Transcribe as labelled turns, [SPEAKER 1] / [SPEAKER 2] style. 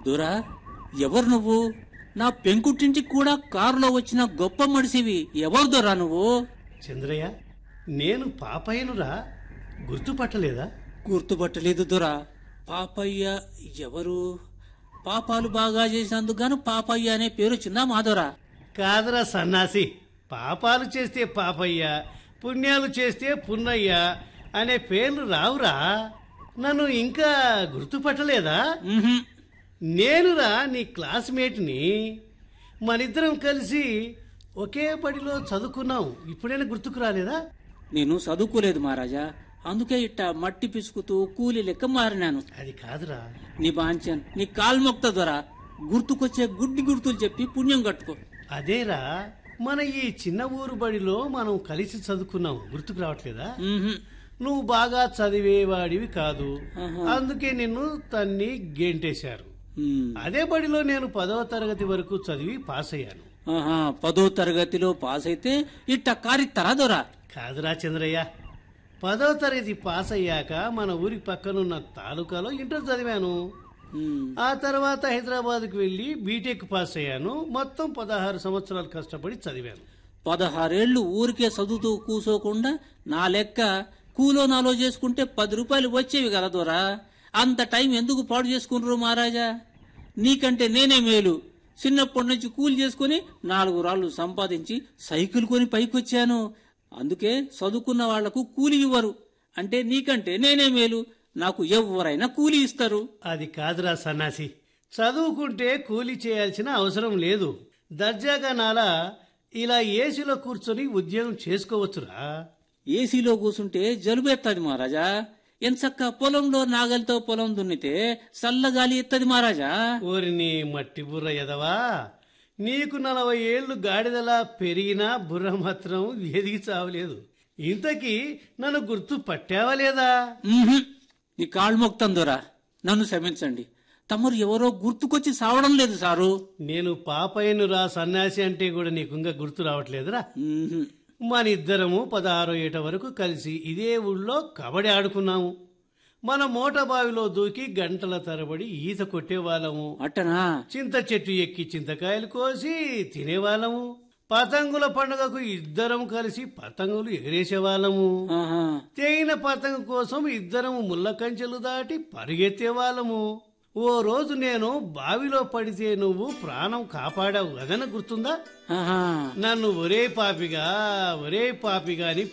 [SPEAKER 1] దొరా ఎవరు నువ్వు నా పెంకుటింటికి కూడా కారులో వచ్చిన గొప్ప మడిసివి ఎవరు దొరా నువ్వు
[SPEAKER 2] చంద్రయ్య నేను పాపయ్యనురా గుర్తుపట్టలేదా
[SPEAKER 1] గుర్తుపట్టలేదు దొరా పాపయ్య ఎవరు పాపాలు బాగా చేసినందుకు గాను పాపయ్య అనే పేరు వచ్చిందా మాధవరా
[SPEAKER 2] కాదరా సన్నాసి పాపాలు చేస్తే పాపయ్య పుణ్యాలు చేస్తే పున్నయ్య అనే పేర్లు రావురా నన్ను ఇంకా గుర్తుపట్టలేదా
[SPEAKER 1] ఉహుం.
[SPEAKER 2] నేనురా నీ క్లాస్మేట్ని మనిద్దరం కలిసి ఒకే బడిలో చదువుకున్నాం ఇప్పుడైనా గుర్తుకు రాలేదా
[SPEAKER 1] నేను చదువుకోలేదు మహారాజా అందుకే ఇట్ట మట్టి పిసుకుతూ కూలి లెక్క మారినాను
[SPEAKER 2] అది కాదురా
[SPEAKER 1] నీ బాంచన్ నీ కాల్మొక్త దొరా గుర్తుకొచ్చే గుడ్డి గుర్తులు చెప్పి పుణ్యం కట్టుకో
[SPEAKER 2] అదేరా మన ఈ చిన్న ఊరు బడిలో మనం కలిసి చదువుకున్నాం గుర్తుకు రావట్లేదా
[SPEAKER 1] ఉహుం.
[SPEAKER 2] నువ్వు బాగా చదివేవాడివి కాదు
[SPEAKER 1] ఆహా.
[SPEAKER 2] అందుకే నిన్ను తన్ని గేంటేశారు
[SPEAKER 1] ఉమ్.
[SPEAKER 2] అదే బడిలో నేను పదవ తరగతి వరకు చదివి పాస్ అయ్యాను
[SPEAKER 1] ఆహా పదో తరగతిలో పాస్ అయితే ఇట్ట కారిస్తారా దొరా
[SPEAKER 2] కాదురా చంద్రయ్య పదవ తరగతి పాస్ అయ్యాక మన ఊరి పక్కనున్న తాలూకాలో ఇంటర్ చదివాను
[SPEAKER 1] ఉమ్.
[SPEAKER 2] ఆ తర్వాత హైదరాబాద్కు వెళ్ళి బీటెక్ పాస్ అయ్యాను మొత్తం పదహారు సంవత్సరాలు కష్టపడి చదివాను
[SPEAKER 1] పదహారేళ్లు ఊరికే చదువుతూ కూసోకుండా నా లెక్క కూలో నాలో చేసుకుంటే పది రూపాయలు వచ్చేవి కదా దొరా అంత టైం ఎందుకు పాడు చేసుకున్నారు మహారాజా నీకంటే నేనే మేలు చిన్నప్పటి నుంచి కూలి చేసుకుని నాలుగు రాళ్ళు సంపాదించి సైకిల్ కొని పైకొచ్చాను అందుకే చదువుకున్న వాళ్లకు కూలి ఇవ్వరు అంటే నీకంటే నేనే మేలు నాకు ఎవరైనా కూలి ఇస్తారు
[SPEAKER 2] అది కాదురా సన్నాసి చదువుకుంటే కూలి చేయాల్సిన అవసరం లేదు దర్జాగా నాలా ఇలా ఏసీలో కూర్చొని ఉద్యోగం చేసుకోవచ్చురా
[SPEAKER 1] ఏసీలో కూసుంటే జలుబు ఎత్తది మహారాజా ఎంచక్క పొలంలో నాగలితో పొలం దున్నితే చల్లగాలి ఎత్తది మహారాజా
[SPEAKER 2] ఓరిని మట్టి బుర్ర ఎదవా నీకు నలభై ఏళ్లు గాడిదలా పెరిగినా బుర్ర మాత్రం ఎదిగి చావలేదు ఇంతకీ నన్ను గుర్తు పట్టావా లేదా
[SPEAKER 1] ఉహుం. నీ కాళ్ళు మొక్తందోరా నన్ను క్షమించండి తమరు ఎవరో గుర్తుకొచ్చి సావడం లేదు సారు
[SPEAKER 2] నేను పాపయ్యను రా సన్యాసి అంటే కూడా నీకు ఇంకా గుర్తు రావట్లేదురా
[SPEAKER 1] ఉహుం.
[SPEAKER 2] మన ఇద్దరము పదహారో ఏట వరకు కలిసి ఇదే ఊళ్ళో కబడ్డీ ఆడుకున్నాము మన మోట బావిలో దూకి గంటల తరబడి ఈత కొట్టేవాళ్ళము
[SPEAKER 1] అట్టనా
[SPEAKER 2] చింత చెట్టు ఎక్కి చింతకాయలు కోసి తినేవాళ్ళము పతంగుల పండుగకు ఇద్దరం కలిసి పతంగులు ఎగరేసేవాళ్ళము
[SPEAKER 1] ఆహా.
[SPEAKER 2] తేయిన పతంగు కోసం ఇద్దరము ముళ్ళ కంచెలు దాటి పరిగెత్తేవాళ్ళము ఓ రోజు నేను బావిలో పడితే నువ్వు ప్రాణం కాపాడావు అదన గుర్తుందా
[SPEAKER 1] ఆహా.
[SPEAKER 2] నన్ను ఒరే పాపిగా ఒరే పాపిగా అని